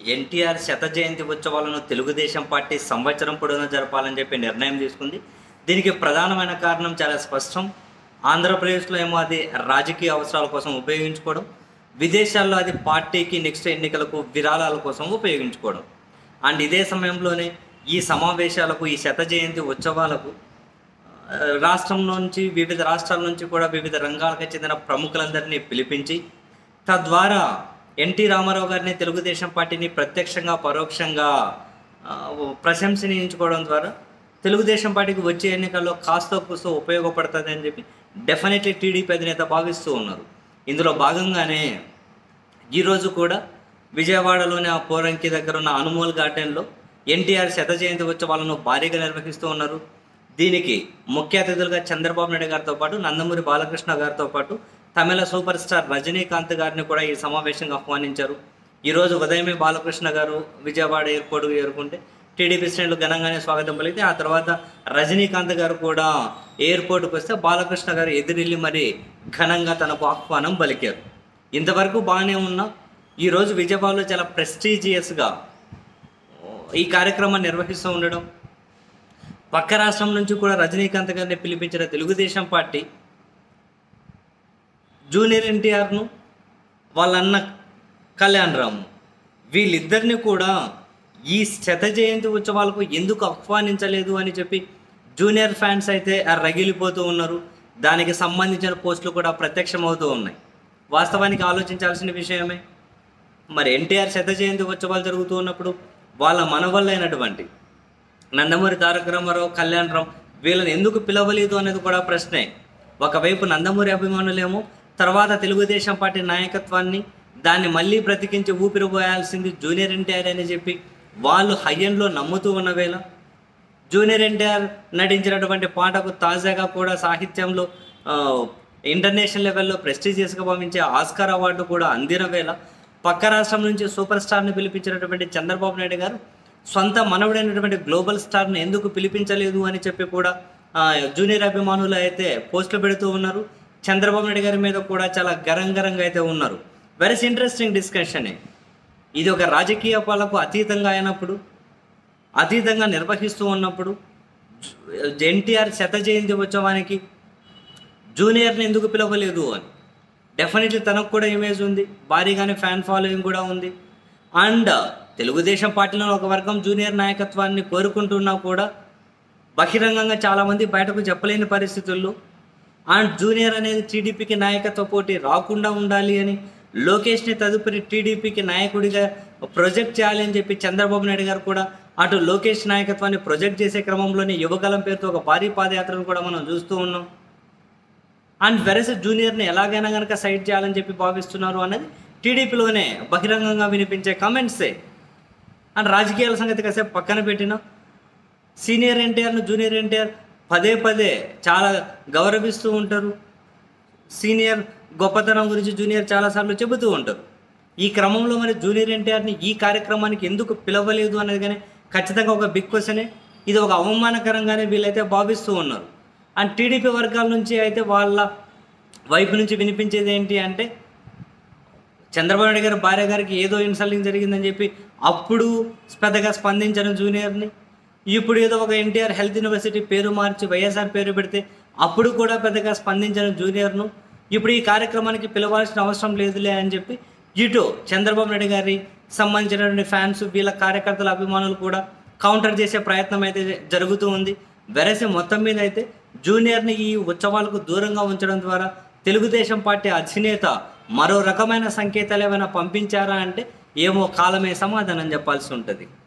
ఎన్టీఆర్ శత జయంతి ఉత్సవాలను తెలుగుదేశం పార్టీ సంవత్సరం పొడవునా జరపాలని చెప్పి నిర్ణయం తీసుకుంది దీనికి ప్రధానమైన కారణం చాలా స్పష్టం ఆంధ్రప్రదేశ్లో ఏమో అది రాజకీయ అవసరాల కోసం ఉపయోగించుకోవడం విదేశాల్లో అది పార్టీకి నెక్స్ట్ ఎన్నికలకు విరాళాల కోసం ఉపయోగించుకోవడం అండ్ ఇదే సమయంలోనే ఈ సమావేశాలకు ఈ శత జయంతి ఉత్సవాలకు ఆ, రాష్ట్రం నుంచి వివిధ రాష్ట్రాల నుంచి కూడా వివిధ రంగాలకు చెందిన ప్రముఖులందరినీ పిలిపించి తద్వారా ఎన్టీ రామారావు గారిని తెలుగుదేశం పార్టీని ప్రత్యక్షంగా పరోక్షంగా ఆ, ప్రశంసనీయించుకోవడం ద్వారా తెలుగుదేశం పార్టీకి వచ్చే ఎన్నికల్లో కాస్తో కూస్తో ఉపయోగపడుతుంది అని చెప్పి డెఫినెట్లీ టీడీపీ అధినేత భావిస్తూ ఉన్నారు ఇందులో భాగంగానే ఈరోజు కూడా విజయవాడలోని ఆ పోరంకి దగ్గర ఉన్న అనుమోల్ గార్డెన్లో ఎన్టీఆర్ శత జయంతి ఉత్సవాలను భారీగా నిర్వహిస్తూ ఉన్నారు దీనికి ముఖ్య అతిథులుగా చంద్రబాబు నాయుడు గారితో పాటు నందమూరి బాలకృష్ణ గారితో పాటు తమిళ సూపర్ స్టార్ రజనీకాంత్ గారిని కూడా ఈ సమావేశంగా ఆహ్వానించారు ఈరోజు ఉదయమే బాలకృష్ణ గారు విజయవాడ ఎయిర్పోర్ట్కు చేరుకుంటే టీడీపీ శ్రేణులు ఘనంగానే స్వాగతం పలికితే ఆ తర్వాత రజనీకాంత్ గారు కూడా ఎయిర్పోర్ట్కి వస్తే బాలకృష్ణ గారు ఎదురెళ్ళి మరి ఘనంగా తనకు ఆహ్వానం పలికారు ఇంతవరకు బాగానే ఉన్నా ఈరోజు విజయవాడలో చాలా ప్రెస్టీజియస్గా ఈ కార్యక్రమాన్ని నిర్వహిస్తూ ఉండడం పక్క రాష్ట్రం నుంచి కూడా రజనీకాంత్ గారిని పిలిపించిన తెలుగుదేశం పార్టీ జూనియర్ ఎన్టీఆర్ను వాళ్ళ అన్న కళ్యాణ్ రాము వీళ్ళిద్దరిని కూడా ఈ శత జయంతి ఉత్సవాలకు ఎందుకు ఆహ్వానించలేదు అని చెప్పి జూనియర్ ఫ్యాన్స్ అయితే ఆ రగిలిపోతూ ఉన్నారు దానికి సంబంధించిన పోస్టులు కూడా ప్రత్యక్షమవుతూ ఉన్నాయి వాస్తవానికి ఆలోచించాల్సిన విషయమే మరి ఎన్టీఆర్ శత జయంతి ఉత్సవాలు జరుగుతూ ఉన్నప్పుడు వాళ్ళ మనవల్లైనటువంటి నందమూరి తారక రామారావు కళ్యాణ్ రామ్ వీళ్ళని ఎందుకు పిలవలేదు అనేది కూడా ప్రశ్నే ఒకవైపు నందమూరి అభిమానులేమో తర్వాత తెలుగుదేశం పార్టీ నాయకత్వాన్ని దాన్ని మళ్ళీ బ్రతికించి ఊపిరిపోయాల్సింది జూనియర్ ఎన్టీఆర్ అని చెప్పి వాళ్ళు హయ్యంలో నమ్ముతూ ఉన్న వేళ జూనియర్ ఎన్టీఆర్ నటించినటువంటి పాటకు తాజాగా కూడా సాహిత్యంలో ఆ, ఇంటర్నేషనల్ లెవెల్లో ప్రెస్టీజియస్గా భావించే ఆస్కార్ అవార్డు కూడా అందిన వేళ పక్క రాష్ట్రం నుంచి సూపర్ స్టార్ని పిలిపించినటువంటి చంద్రబాబు నాయుడు గారు సొంత మనవుడైనటువంటి గ్లోబల్ స్టార్ని ఎందుకు పిలిపించలేదు అని చెప్పి కూడా ఆ, జూనియర్ అభిమానులు అయితే పోస్టులు పెడుతూ ఉన్నారు చంద్రబాబు నాయుడు గారి మీద కూడా చాలా గరంగరంగా అయితే ఉన్నారు వెరీ ఇంట్రెస్టింగ్ డిస్కషనే ఇది ఒక రాజకీయ పాలకు అతీతంగా అయినప్పుడు అతీతంగా నిర్వహిస్తూ ఉన్నప్పుడు ఎన్టీఆర్ శత జయంతి ఉత్సవానికి జూనియర్ని ఎందుకు పిలవలేదు అని డెఫినెట్లీ తనకు కూడా ఇమేజ్ ఉంది భారీగానే ఫ్యాన్ ఫాలోయింగ్ కూడా ఉంది అండ్ తెలుగుదేశం పార్టీలో ఒక వర్గం జూనియర్ నాయకత్వాన్ని కోరుకుంటున్నా కూడా బహిరంగంగా చాలామంది బయటకు చెప్పలేని పరిస్థితుల్లో అండ్ జూనియర్ అనేది టీడీపీకి నాయకత్వ పోటీ రాకుండా ఉండాలి అని లోకేష్ని తదుపరి టీడీపీకి నాయకుడిగా ప్రొజెక్ట్ చేయాలి అని చెప్పి చంద్రబాబు నాయుడు గారు కూడా అటు లోకేష్ నాయకత్వాన్ని ప్రొజెక్ట్ చేసే క్రమంలోనే యువగలం పేరుతో ఒక భారీ పాదయాత్రను కూడా మనం చూస్తూ ఉన్నాం అండ్ వెరస్ జూనియర్ని ఎలాగైనా కనుక సైడ్ చేయాలని చెప్పి భావిస్తున్నారు అనేది టీడీపీలోనే బహిరంగంగా వినిపించే కమెంట్సే అండ్ రాజకీయాల సంగతి కాసేపు పక్కన పెట్టిన సీనియర్ ఎన్టీఆర్ను జూనియర్ ఎన్టీఆర్ పదే పదే చాలా గౌరవిస్తూ ఉంటారు సీనియర్ గొప్పతనం గురించి జూనియర్ చాలాసార్లు చెబుతూ ఉంటారు ఈ క్రమంలో మరి జూనియర్ ఎన్టీఆర్ని ఈ కార్యక్రమానికి ఎందుకు పిలవలేదు అనేది కానీ ఖచ్చితంగా ఒక బిగ్ క్వశ్చనే ఇది ఒక అవమానకరంగానే వీళ్ళైతే భావిస్తూ ఉన్నారు అండ్ టీడీపీ వర్గాల నుంచి అయితే వాళ్ళ వైపు నుంచి వినిపించేది ఏంటి అంటే చంద్రబాబు నాయుడు గారి భార్య గారికి ఏదో ఇన్సల్టింగ్ జరిగిందని చెప్పి అప్పుడు పెద్దగా స్పందించను జూనియర్ని ఇప్పుడు ఏదో ఒక ఎన్టీఆర్ హెల్త్ యూనివర్సిటీ పేరు మార్చి వైఎస్ఆర్ పేరు పెడితే అప్పుడు కూడా పెద్దగా స్పందించను జూనియర్ను ఇప్పుడు ఈ కార్యక్రమానికి పిలవాల్సిన అవసరం లేదులే అని చెప్పి ఇటు చంద్రబాబు నాయుడు గారి సంబంధించినటువంటి ఫ్యాన్స్ వీళ్ళ కార్యకర్తల అభిమానులు కూడా కౌంటర్ చేసే ప్రయత్నం అయితే జరుగుతూ ఉంది వెరసి మొత్తం మీద అయితే జూనియర్ని ఈ ఉత్సవాలకు దూరంగా ఉంచడం ద్వారా తెలుగుదేశం పార్టీ అధినేత మరో రకమైన సంకేతాలు ఏమైనా పంపించారా అంటే ఏమో కాలమే సమాధానం చెప్పాల్సి ఉంటుంది